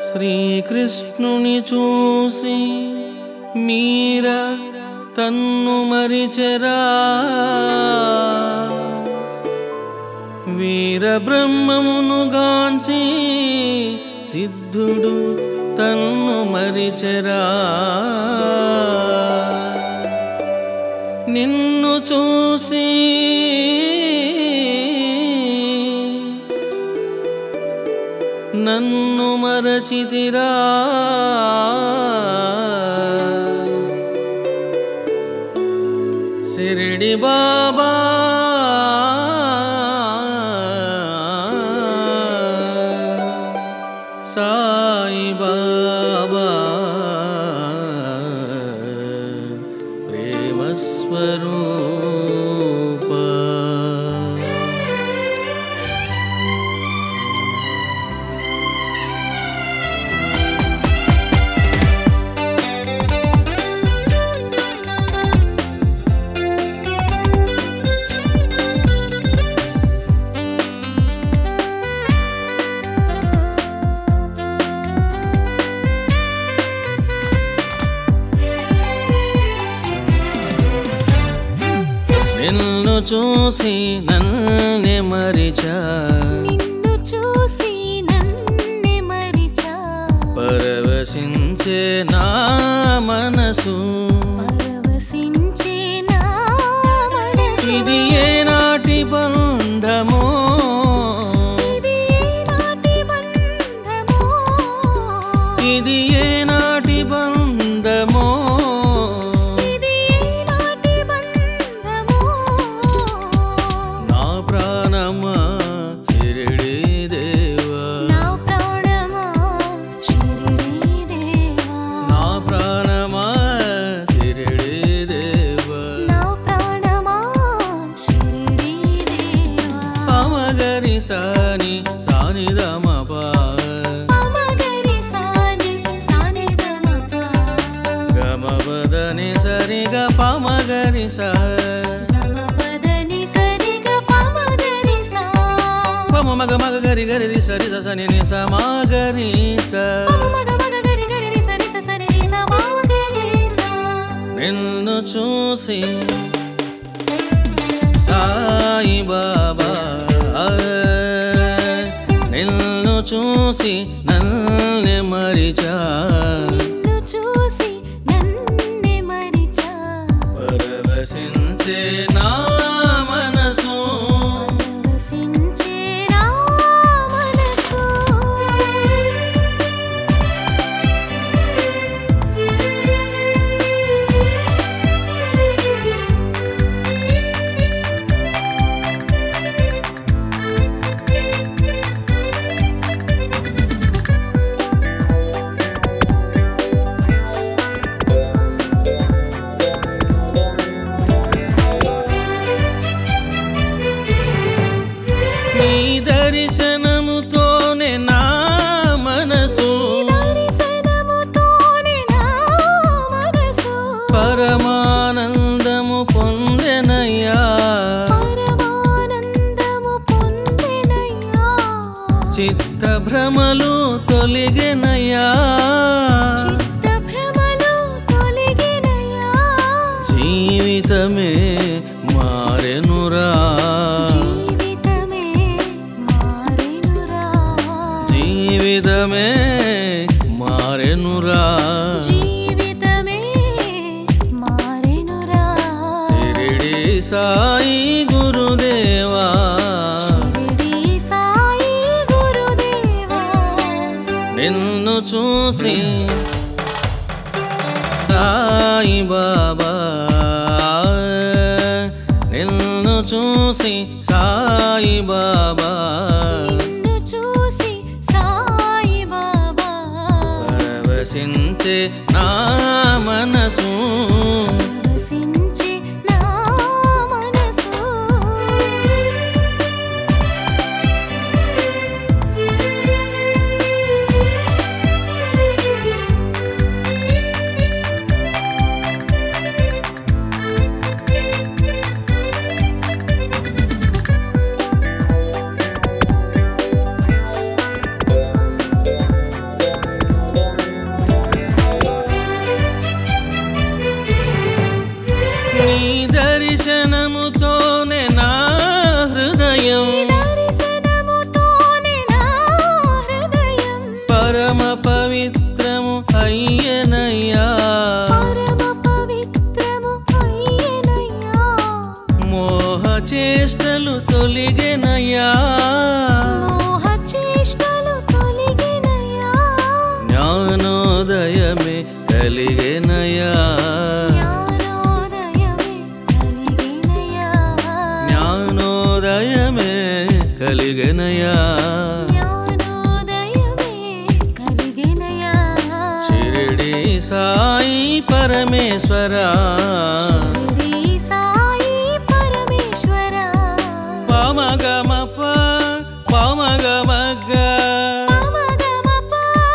శ్రీకృష్ణుని చూసి మీర తన్ను మరిచెరా వీరబ్రహ్మమును గాంచి సిద్ధుడు తన్ను మరిచెరా నిన్ను చూసి నన్ను మరచితిరా సిరిడి బాబా సాయి బాబా ప్రేమ స్వరూప నిన్ను చూసి నన్నే మరిచా నిన్ను చూసి నన్నే మరిచా పరవశించే నా మనసు పరవశించే నా మనసు ఇది ఏనాటి బంధమో ఇది ఏనాటి బంధమో ఇది ఏనాటి బంధమో ఇది ఏనాటి బంధమో నా ప్రాణమా శిరిడి దేవా నా ప్రాణమా షిరిడి దేవా నా ప్రాణమా శిరిడి దేవా నా ప్రాణమా షిరిడి దేవా పమగరి సాని సానిదమపా పమగరి సాని సాని దమప గమపదని సరిగ పమగరి సా గమపదని సరిగ పమగరి సా పమ మగ మగ గరి గరి రి సరి స సని ని స మా గరి స మగ మగ గరి గరి రి సరి స సరి రి స మగరి సా నిన్ను చూసి సాయి బాబా నిన్ను చూసి నన్ను మరిచా నిన్ను చూసి నన్నే మరిచా పరవశించే నా మనసు పరవశించే నా మనసు నీ దర్శనముతోనే నా మనసు దర్శనముతోనే నా మనసు పరమానందము పొందెనయ్యా పరమానందము పొందెనయ్యా చిత్త భ్రమలు తొలిగెనయ్యా చిత్త భ్రమలు తొలగినయ్యా జీవితమే మారెనురా జీవితమే మారెనురా జీవితమే మారెనురా జీవితమే మారెనురా సిరిడి సాయి గురుదేవా షిరిడి సాయి గురుదేవా నిన్ను చూసి సాయి బాబా నిన్ను చూసి సాయి బాబా నిన్ను చూసి సాయి బాబా పరవశించే నా మనసు వసించే నా మనసు కలిగెనయా జ్ఞానోదయమే కలిగినయా జ్ఞానోదయమే కలిగెనయా జ్ఞానోదయమే కలిగినయా షిరిడి సాయి పరమేశ్వరా శ్రీ సాయి పరమేశ్వర పామగమప పామగమగ పమగమప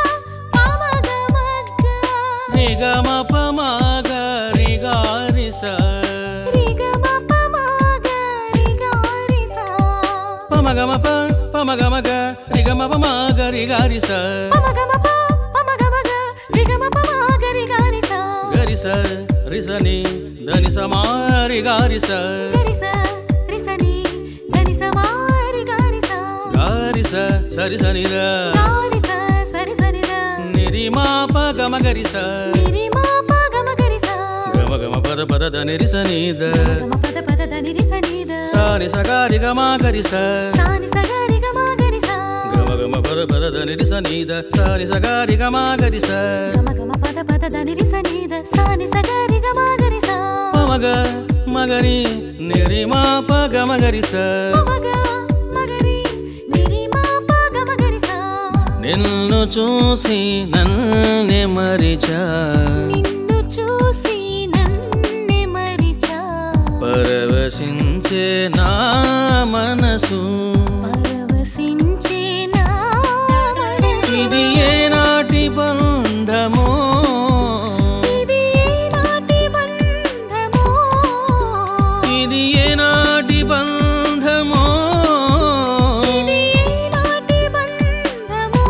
పమగమగ నిగమప మాగ రిగారిస రిగమప మగ రిగారిసా పమగమప పమగమగ రిగమప మాగ రిగారిస పమగమప పమగమగ రిగమప మగ రిగారిసా గరిస రిసని ధని సమారి గారిస గరిస రిసని గరిస మారి గారిసా గారిస సరి సనిద గారిస సరి సరిద నిరిమాప గమ గరిస నిరిమాప గమ గరిసా గమ గమ పద పద ధని రిసనిద గమ పద పద దని రిసనిద సాని సగారి గమా గరిస సాని సగారి గమ గరిసా గమ గమ పద పద ధని రిసనిద సాని సగారి గమా గరిస గమ గమ పద పద దని రిసనిద సాని సగారి గమ గరిసా పమగ మగరి నిరిమాప గమ గరిస మగ మగరి నిరిమాప గమ గరిసా నిన్ను చూసి నన్నే మరిచా నిన్ను చూసి నన్నే మరిచా పరవశించే నా మనసు పరవశించే నా మనసు. ఇది ఏనాటి బంధమో ఇది ఏనాటి బంధమో ఇది ఏనాటి బంధమో ఇది ఏనాటి బంధమో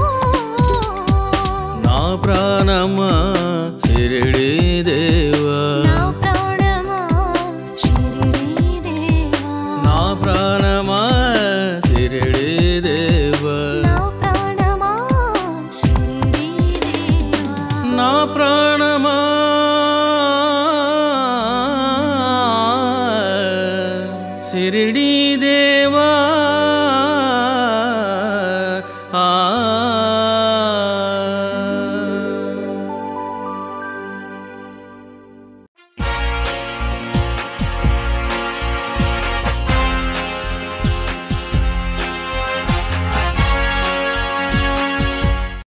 నా ప్రాణమా శిరిడి దేవా నా ప్రాణమా షిరిడి దేవా నా ప్రాణమా శిరిడి దేవా నా ప్రాణమా షిరిడి దేవా నా ప్రాణమా శిరిడి దేవా